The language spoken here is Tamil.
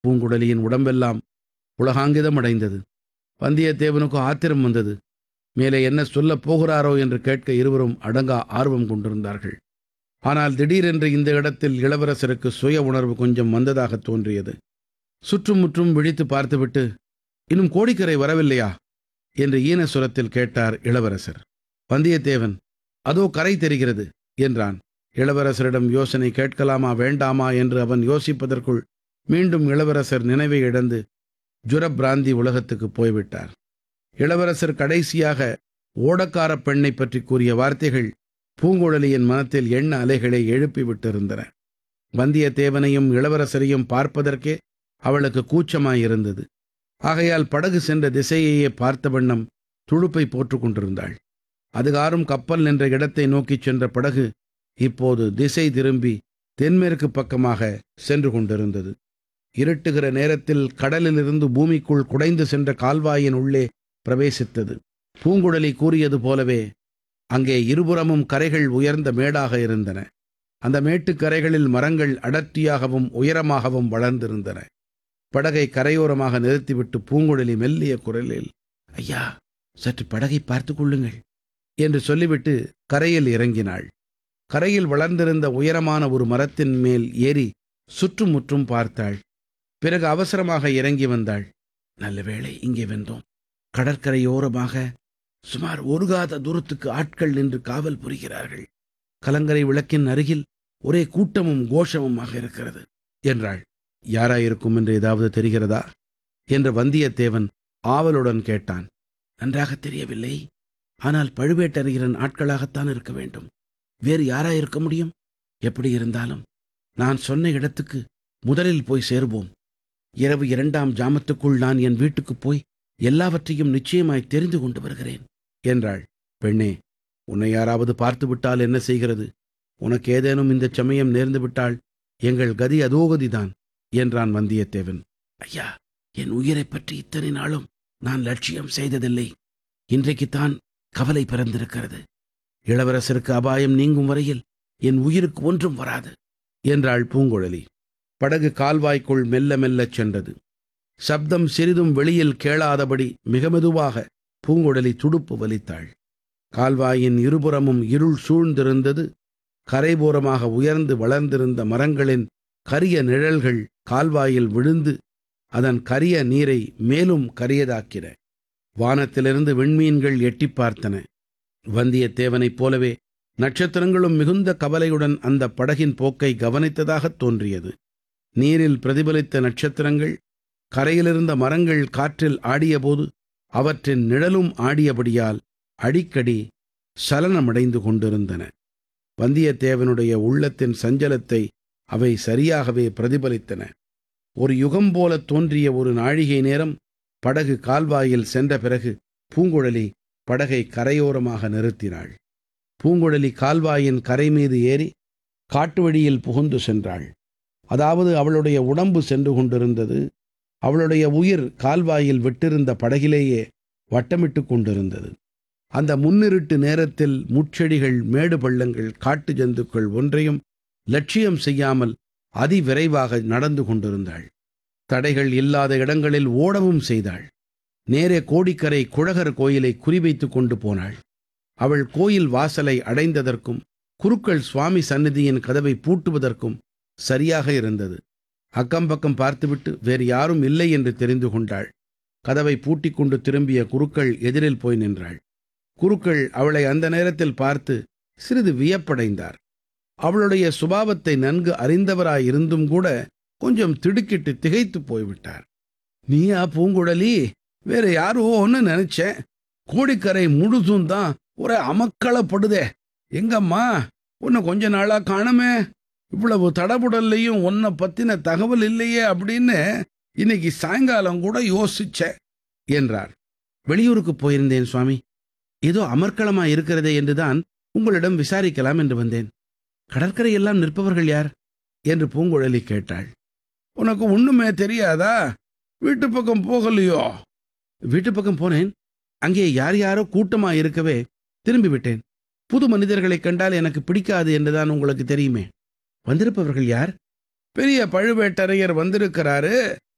பூங்குழலியின் உடம்பெல்லாம் புளகாங்கிதம் அடைந்தது வந்தியத்தேவனுக்கு ஆத்திரம் வந்தது மேலே என்ன சொல்லப் போகிறாரோ என்று கேட்க இருவரும் அடங்கா ஆர்வம் கொண்டிருந்தார்கள் ஆனால் திடீரென்று இந்த இடத்தில் இளவரசருக்கு சுய உணர்வு கொஞ்சம் வந்ததாக தோன்றியது சுற்றுமுற்றும் விழித்து பார்த்துவிட்டு இன்னும் கோடிக்கரை வரவில்லையா என்று ஈனசுரத்தில் கேட்டார் இளவரசர் வந்தியத்தேவன் அதோ கரை தெரிகிறது என்றான் இளவரசரிடம் யோசனை கேட்கலாமா வேண்டாமா என்று அவன் யோசிப்பதற்குள் மீண்டும் இளவரசர் நினைவை இழந்து ஜுரபிராந்தி உலகத்துக்கு போய்விட்டார் இளவரசர் கடைசியாக ஓடக்கார பெண்ணை பற்றி கூறிய வார்த்தைகள் பூங்குழலியின் மனத்தில் எண்ண அலைகளை எழுப்பி விட்டிருந்தன வந்தியத்தேவனையும் இளவரசரையும் பார்ப்பதற்கே அவளுக்கு கூச்சமாயிருந்தது ஆகையால் படகு சென்ற திசையையே பார்த்த வண்ணம் துடுப்பை போட்டுக் கொண்டிருந்தாள் அதுகாரும் கப்பல் நின்ற இடத்தை நோக்கிச் சென்ற படகு இப்போது திசை திரும்பி தென்மேற்கு பக்கமாக சென்று கொண்டிருந்தது இருட்டுகிற நேரத்தில் கடலிலிருந்து பூமிக்குள் குடைந்து சென்ற கால்வாயின் உள்ளே பிரவேசித்தது பூங்குழலி கூறியது போலவே அங்கே இருபுறமும் கரைகள் உயர்ந்த மேடாக இருந்தன அந்த மேட்டுக்கரைகளில் மரங்கள் அடர்த்தியாகவும் உயரமாகவும் வளர்ந்திருந்தன படகை கரையோரமாக நிறுத்திவிட்டு பூங்குழலி மெல்லிய குரலில் ஐயா சற்று படகை பார்த்துக் கொள்ளுங்கள் என்று சொல்லிவிட்டு கரையில் இறங்கினாள் கரையில் வளர்ந்திருந்த உயரமான ஒரு மரத்தின் மேல் ஏறி சுற்றுமுற்றும் பார்த்தாள் பிறகு அவசரமாக இறங்கி வந்தாள் நல்ல வேளை இங்கே வந்தோம் கடற்கரையோரமாக சுமார் ஒரு காத தூரத்துக்கு ஆட்கள் நின்று காவல் புரிகிறார்கள் கலங்கரை விளக்கின் அருகில் ஒரே கூட்டமும் கோஷமுமாக இருக்கிறது என்றாள் யாராயிருக்கும் என்று ஏதாவது தெரிகிறதா என்று வந்தியத்தேவன் ஆவலுடன் கேட்டான் நன்றாக தெரியவில்லை ஆனால் பழுவேட்டரையரின் ஆட்களாகத்தான் இருக்க வேண்டும் வேறு யாராயிருக்க முடியும் எப்படி இருந்தாலும் நான் சொன்ன இடத்துக்கு முதலில் போய் சேர்வோம் இரவு இரண்டாம் ஜாமத்துக்குள் நான் என் வீட்டுக்குப் போய் எல்லாவற்றையும் நிச்சயமாய் தெரிந்து கொண்டு வருகிறேன் என்றாள் பெண்ணே உன்னை யாராவது பார்த்து விட்டால் என்ன செய்கிறது உனக்கு ஏதேனும் இந்த சமயம் நேர்ந்து விட்டால் எங்கள் கதி அதோகதிதான் என்றான் வந்தியத்தேவன் ஐயா என் உயிரைப் பற்றி இத்தனை நாளும் நான் லட்சியம் செய்ததில்லை இன்றைக்குத்தான் கவலை பிறந்திருக்கிறது இளவரசருக்கு அபாயம் நீங்கும் வரையில் என் உயிருக்கு ஒன்றும் வராது என்றாள் பூங்குழலி படகு கால்வாய்க்குள் மெல்ல மெல்லச் சென்றது சப்தம் சிறிதும் வெளியில் கேளாதபடி மிக மெதுவாக பூங்குழலி துடுப்பு வலித்தாள் கால்வாயின் இருபுறமும் இருள் சூழ்ந்திருந்தது கரைபோரமாக உயர்ந்து வளர்ந்திருந்த மரங்களின் கரிய நிழல்கள் கால்வாயில் விழுந்து அதன் கரிய நீரை மேலும் கரியதாக்கின வானத்திலிருந்து விண்மீன்கள் எட்டிப் பார்த்தன வந்தியத்தேவனைப் போலவே நட்சத்திரங்களும் மிகுந்த கவலையுடன் அந்த படகின் போக்கை கவனித்ததாகத் தோன்றியது நீரில் பிரதிபலித்த நட்சத்திரங்கள் கரையிலிருந்த மரங்கள் காற்றில் ஆடியபோது அவற்றின் நிழலும் ஆடியபடியால் அடிக்கடி சலனமடைந்து கொண்டிருந்தன வந்தியத்தேவனுடைய உள்ளத்தின் சஞ்சலத்தை அவை சரியாகவே பிரதிபலித்தன ஒரு யுகம் போல தோன்றிய ஒரு நாழிகை நேரம் படகு கால்வாயில் சென்ற பிறகு பூங்குழலி படகை கரையோரமாக நிறுத்தினாள் பூங்குழலி கால்வாயின் கரை மீது ஏறி காட்டு வழியில் புகுந்து சென்றாள் அதாவது அவளுடைய உடம்பு சென்று கொண்டிருந்தது அவளுடைய உயிர் கால்வாயில் விட்டிருந்த படகிலேயே வட்டமிட்டு கொண்டிருந்தது அந்த முன்னிருட்டு நேரத்தில் முட்செடிகள் மேடு பள்ளங்கள் காட்டு ஜந்துக்கள் ஒன்றையும் லட்சியம் செய்யாமல் அதிவிரைவாக நடந்து கொண்டிருந்தாள் தடைகள் இல்லாத இடங்களில் ஓடவும் செய்தாள் நேரே கோடிக்கரை குழகர் கோயிலை குறிவைத்துக் கொண்டு போனாள் அவள் கோயில் வாசலை அடைந்ததற்கும் குருக்கள் சுவாமி சந்நிதியின் கதவை பூட்டுவதற்கும் சரியாக இருந்தது அக்கம்பக்கம் பார்த்துவிட்டு வேறு யாரும் இல்லை என்று தெரிந்து கொண்டாள் கதவை பூட்டிக் கொண்டு திரும்பிய குருக்கள் எதிரில் போய் நின்றாள் குருக்கள் அவளை அந்த நேரத்தில் பார்த்து சிறிது வியப்படைந்தார் அவளுடைய சுபாவத்தை நன்கு அறிந்தவராயிருந்தும் கூட கொஞ்சம் திடுக்கிட்டு திகைத்து போய்விட்டார் நீயா பூங்குழலி வேற யாரோ ஒன்னு நினைச்சேன் கோடிக்கரை முழுதும் தான் ஒரே அமக்களப்படுதே எங்கம்மா உன்னை கொஞ்ச நாளா காணமே இவ்வளவு தடபுடல்லையும் உன்னை பத்தின தகவல் இல்லையே அப்படின்னு இன்னைக்கு சாயங்காலம் கூட யோசிச்சேன் என்றார் வெளியூருக்கு போயிருந்தேன் சுவாமி ஏதோ அமர்க்களமா இருக்கிறதே என்றுதான் உங்களிடம் விசாரிக்கலாம் என்று வந்தேன் கடற்கரையெல்லாம் நிற்பவர்கள் யார் என்று பூங்குழலி கேட்டாள் உனக்கு ஒண்ணுமே தெரியாதா வீட்டு பக்கம் போகலையோ வீட்டு பக்கம் போனேன் அங்கே யார் யாரோ கூட்டமா இருக்கவே திரும்பி விட்டேன் புது மனிதர்களைக் கண்டால் எனக்கு பிடிக்காது என்றுதான் உங்களுக்கு தெரியுமே வந்திருப்பவர்கள் யார் பெரிய பழுவேட்டரையர் வந்திருக்கிறாரு